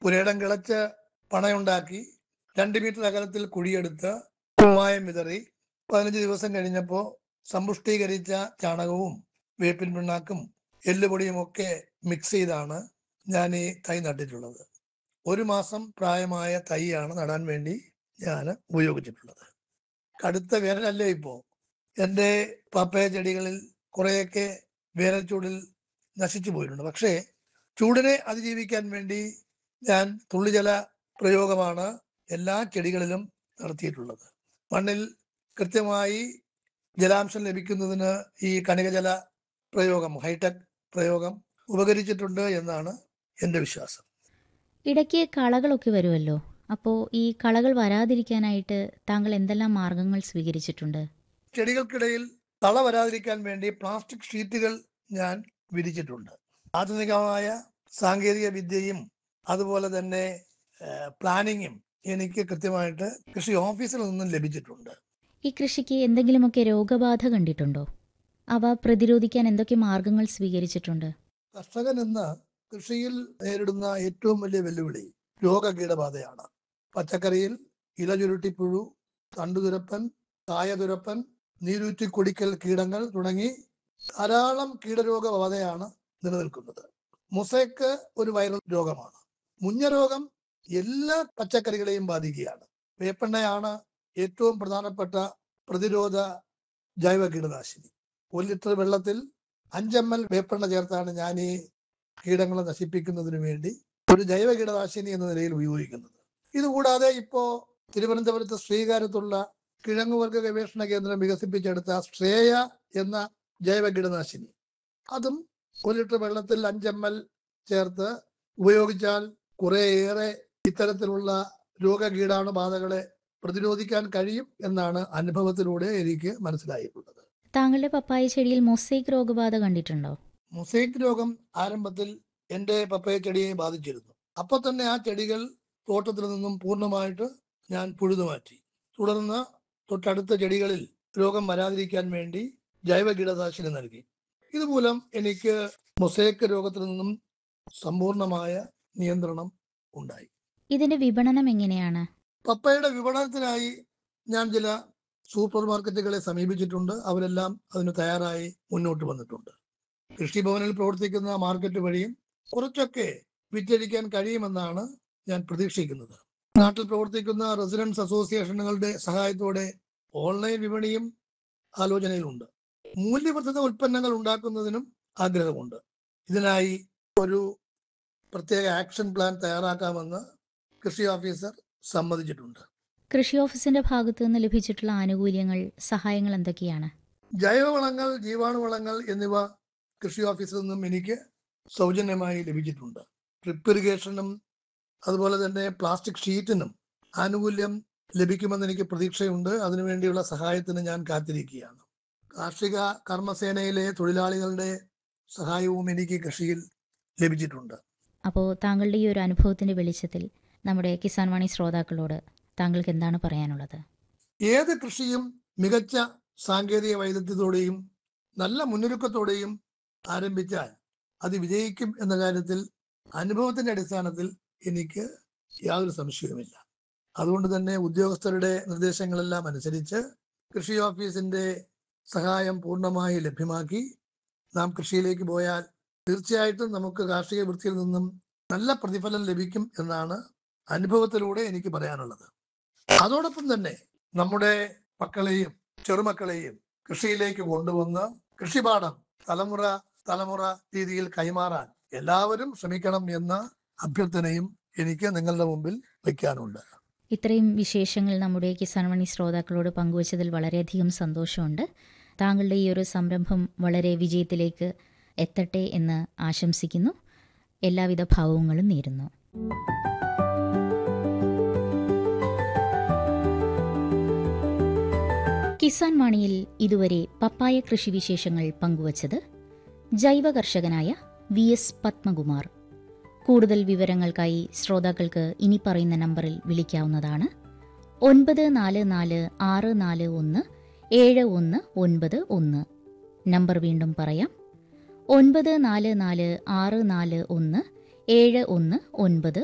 പുരയിടം കിളച്ച് പണയുണ്ടാക്കി രണ്ട് മീറ്റർ അകലത്തിൽ കുഴിയെടുത്ത് കുമ്മായം വിതറി പതിനഞ്ച് ദിവസം കഴിഞ്ഞപ്പോൾ സമ്പുഷ്ടീകരിച്ച ചാണകവും വേപ്പിൻ പിണ്ണാക്കും എല്ലുപൊടിയും ഒക്കെ മിക്സ് ചെയ്താണ് ഞാൻ ഈ തൈ നട്ടിട്ടുള്ളത് ഒരു മാസം പ്രായമായ തൈയാണ് നടാൻ വേണ്ടി ഞാൻ ഉപയോഗിച്ചിട്ടുള്ളത് കടുത്ത വേനലല്ലേ ഇപ്പോൾ എൻ്റെ പപ്പയ ചെടികളിൽ കുറേയൊക്കെ വേനൽ ചൂടിൽ നശിച്ചു പോയിട്ടുണ്ട് പക്ഷേ ചൂടിനെ അതിജീവിക്കാൻ വേണ്ടി ഞാൻ തുള്ളിജല പ്രയോഗമാണ് എല്ലാ ചെടികളിലും നടത്തിയിട്ടുള്ളത് മണ്ണിൽ കൃത്യമായി ജലാംശം ലഭിക്കുന്നതിന് ഈ കണികജല പ്രയോഗം ഹൈടെക് പ്രയോഗം ഉപകരിച്ചിട്ടുണ്ട് എന്നാണ് എൻ്റെ വിശ്വാസം ഇടയ്ക്ക് കളകളൊക്കെ വരുമല്ലോ അപ്പോൾ ഈ കളകൾ വരാതിരിക്കാനായിട്ട് താങ്കൾ എന്തെല്ലാം മാർഗങ്ങൾ സ്വീകരിച്ചിട്ടുണ്ട് ചെടികൾക്കിടയിൽ തള വരാതിരിക്കാൻ വേണ്ടി പ്ലാസ്റ്റിക് ഷീറ്റുകൾ ഞാൻ വിരിച്ചിട്ടുണ്ട് ആധുനികമായ സാങ്കേതിക വിദ്യയും അതുപോലെ തന്നെ പ്ലാനിങ്ങും എനിക്ക് കൃത്യമായിട്ട് കൃഷി ഓഫീസിൽ നിന്നും ലഭിച്ചിട്ടുണ്ട് ഈ കൃഷിക്ക് എന്തെങ്കിലുമൊക്കെ രോഗബാധ കണ്ടിട്ടുണ്ടോ അവ പ്രതിരോധിക്കാൻ എന്തൊക്കെ മാർഗങ്ങൾ സ്വീകരിച്ചിട്ടുണ്ട് കർഷകൻ ഇന്ന് കൃഷിയിൽ നേരിടുന്ന ഏറ്റവും വലിയ വെല്ലുവിളി രോഗകീടബാധയാണ് പച്ചക്കറിയിൽ ഇലചുരുട്ടിപ്പുഴു തണ്ടുതുരപ്പൻ കായതുരപ്പൻ നീരൂറ്റി കുടിക്കൽ കീടങ്ങൾ തുടങ്ങി ധാരാളം കീടരോഗബാധയാണ് നിലനിൽക്കുന്നത് മുസൈക്ക് ഒരു വൈറൽ രോഗമാണ് മുഞ്ഞ രോഗം എല്ലാ പച്ചക്കറികളെയും ബാധിക്കുകയാണ് വേപ്പെണ്ണയാണ് ഏറ്റവും പ്രധാനപ്പെട്ട പ്രതിരോധ ജൈവ കീടനാശിനി ഒരു ലിറ്റർ വെള്ളത്തിൽ അഞ്ചെം എൽ വേപ്പെണ്ണ ചേർത്താണ് ഞാൻ ഈ കീടങ്ങളെ നശിപ്പിക്കുന്നതിന് വേണ്ടി ഒരു ജൈവ കീടനാശിനി എന്ന നിലയിൽ ഉപയോഗിക്കുന്നത് ഇതുകൂടാതെ ഇപ്പോ തിരുവനന്തപുരത്ത് ശ്രീകാര്യത്തുള്ള കിഴങ്ങുവർഗ ഗവേഷണ കേന്ദ്രം വികസിപ്പിച്ചെടുത്ത ശ്രേയ എന്ന ജൈവ കീടനാശിനി അതും ഒരു ലിറ്റർ വെള്ളത്തിൽ അഞ്ചെം എൽ ചേർത്ത് ഉപയോഗിച്ചാൽ കുറേയേറെ ഇത്തരത്തിലുള്ള രോഗകീടാണുബാധകളെ പ്രതിരോധിക്കാൻ കഴിയും എന്നാണ് അനുഭവത്തിലൂടെ എനിക്ക് മനസ്സിലായിട്ടുള്ളത് താങ്കളുടെ പപ്പായ ചെടിയിൽ മൊസൈക്ക് രോഗബാധ കണ്ടിട്ടുണ്ടോ മൊസൈക്ക് രോഗം ആരംഭത്തിൽ എൻ്റെ പപ്പയ ചെടിയെ ബാധിച്ചിരുന്നു അപ്പോൾ തന്നെ ആ ചെടികൾ തോട്ടത്തിൽ നിന്നും പൂർണ്ണമായിട്ട് ഞാൻ പുഴുതുമാറ്റി തുടർന്ന് തൊട്ടടുത്ത ചെടികളിൽ രോഗം വരാതിരിക്കാൻ വേണ്ടി ജൈവ കീടനാശിനി നൽകി ഇതുമൂലം എനിക്ക് മൊസൈക്ക് രോഗത്തിൽ നിന്നും സമ്പൂർണമായ നിയന്ത്രണം ഉണ്ടായി ഇതിന്റെ വിപണനം എങ്ങനെയാണ് പപ്പയുടെ വിപണനത്തിനായി ഞാൻ ചില സൂപ്പർ മാർക്കറ്റുകളെ സമീപിച്ചിട്ടുണ്ട് അവരെല്ലാം അതിന് തയ്യാറായി മുന്നോട്ട് വന്നിട്ടുണ്ട് കൃഷിഭവനിൽ പ്രവർത്തിക്കുന്ന മാർക്കറ്റ് വഴിയും കുറച്ചൊക്കെ വിറ്റഴിക്കാൻ കഴിയുമെന്നാണ് ഞാൻ പ്രതീക്ഷിക്കുന്നത് നാട്ടിൽ പ്രവർത്തിക്കുന്ന റെസിഡൻസ് അസോസിയേഷനുകളുടെ സഹായത്തോടെ ഓൺലൈൻ വിപണിയും ആലോചനയിലുണ്ട് മൂല്യവർദ്ധിത ഉൽപ്പന്നങ്ങൾ ഉണ്ടാക്കുന്നതിനും ആഗ്രഹമുണ്ട് ഇതിനായി ഒരു പ്രത്യേക ആക്ഷൻ പ്ലാൻ തയ്യാറാക്കാമെന്ന് കൃഷി ഓഫീസർ സമ്മതിച്ചിട്ടുണ്ട് കൃഷി ഓഫീസിന്റെ ഭാഗത്തു നിന്ന് ലഭിച്ചിട്ടുള്ള ആനുകൂല്യങ്ങൾ സഹായങ്ങൾ എന്തൊക്കെയാണ് ജൈവവളങ്ങൾ ജീവാണുവളങ്ങൾ എന്നിവ കൃഷി ഓഫീസിൽ നിന്നും എനിക്ക് സൗജന്യമായി ലഭിച്ചിട്ടുണ്ട് ഡ്രിപ്പ് ഇറിഗേഷനും അതുപോലെ തന്നെ പ്ലാസ്റ്റിക് ഷീറ്റിനും ആനുകൂല്യം ലഭിക്കുമെന്ന് എനിക്ക് പ്രതീക്ഷയുണ്ട് അതിനുവേണ്ടിയുള്ള സഹായത്തിന് ഞാൻ കാത്തിരിക്കുകയാണ് കാർഷിക കർമ്മസേനയിലെ തൊഴിലാളികളുടെ സഹായവും എനിക്ക് കൃഷിയിൽ ലഭിച്ചിട്ടുണ്ട് അപ്പോൾ താങ്കളുടെ ഈ ഒരു അനുഭവത്തിന്റെ വെളിച്ചത്തിൽ നമ്മുടെ കിസാൻ വാണി ശ്രോതാക്കളോട് താങ്കൾക്ക് എന്താണ് പറയാനുള്ളത് ഏത് കൃഷിയും മികച്ച സാങ്കേതിക വൈദഗ്ധ്യത്തോടെയും നല്ല മുന്നൊരുക്കത്തോടെയും ആരംഭിച്ചാൽ അത് വിജയിക്കും എന്ന കാര്യത്തിൽ അനുഭവത്തിന്റെ അടിസ്ഥാനത്തിൽ എനിക്ക് യാതൊരു സംശയവുമില്ല അതുകൊണ്ട് തന്നെ ഉദ്യോഗസ്ഥരുടെ നിർദ്ദേശങ്ങളെല്ലാം അനുസരിച്ച് കൃഷി ഓഫീസിന്റെ സഹായം പൂർണ്ണമായി ലഭ്യമാക്കി നാം കൃഷിയിലേക്ക് പോയാൽ തീർച്ചയായിട്ടും നമുക്ക് കാർഷിക വൃത്തിയിൽ നിന്നും നല്ല പ്രതിഫലം ലഭിക്കും എന്നാണ് അനുഭവത്തിലൂടെ എനിക്ക് പറയാനുള്ളത് അതോടൊപ്പം തന്നെ നമ്മുടെ മക്കളെയും ചെറുമക്കളെയും കൃഷിയിലേക്ക് കൊണ്ടുവന്ന് കൃഷിപാഠം തലമുറ തലമുറ രീതിയിൽ കൈമാറാൻ എല്ലാവരും ശ്രമിക്കണം എന്ന അഭ്യർത്ഥനയും എനിക്ക് നിങ്ങളുടെ മുമ്പിൽ വയ്ക്കാനുണ്ട് ഇത്രയും വിശേഷങ്ങൾ നമ്മുടെ കിസാൻ മണി ശ്രോതാക്കളോട് പങ്കുവച്ചതിൽ വളരെയധികം സന്തോഷമുണ്ട് താങ്കളുടെ ഈ ഒരു സംരംഭം വളരെ വിജയത്തിലേക്ക് എത്തട്ടെ എന്ന് ആശംസിക്കുന്നു എല്ലാവിധ ഭാവങ്ങളും നേരുന്നു കിസാൻ വാണിയിൽ ഇതുവരെ പപ്പായ കൃഷി വിശേഷങ്ങൾ പങ്കുവച്ചത് ജൈവ കർഷകനായ വി എസ് പത്മകുമാർ കൂടുതൽ വിവരങ്ങൾക്കായി ശ്രോതാക്കൾക്ക് ഇനി പറയുന്ന നമ്പറിൽ വിളിക്കാവുന്നതാണ് ഒൻപത് നാല് നാല് ആറ് നാല് ഒന്ന് ഏഴ് ഒന്ന് ഒൻപത് ഒന്ന് നമ്പർ വീണ്ടും പറയാം ഒൻപത് നാല് നാല് ആറ് നാല് ഒന്ന് ഏഴ് ഒന്ന് ഒൻപത്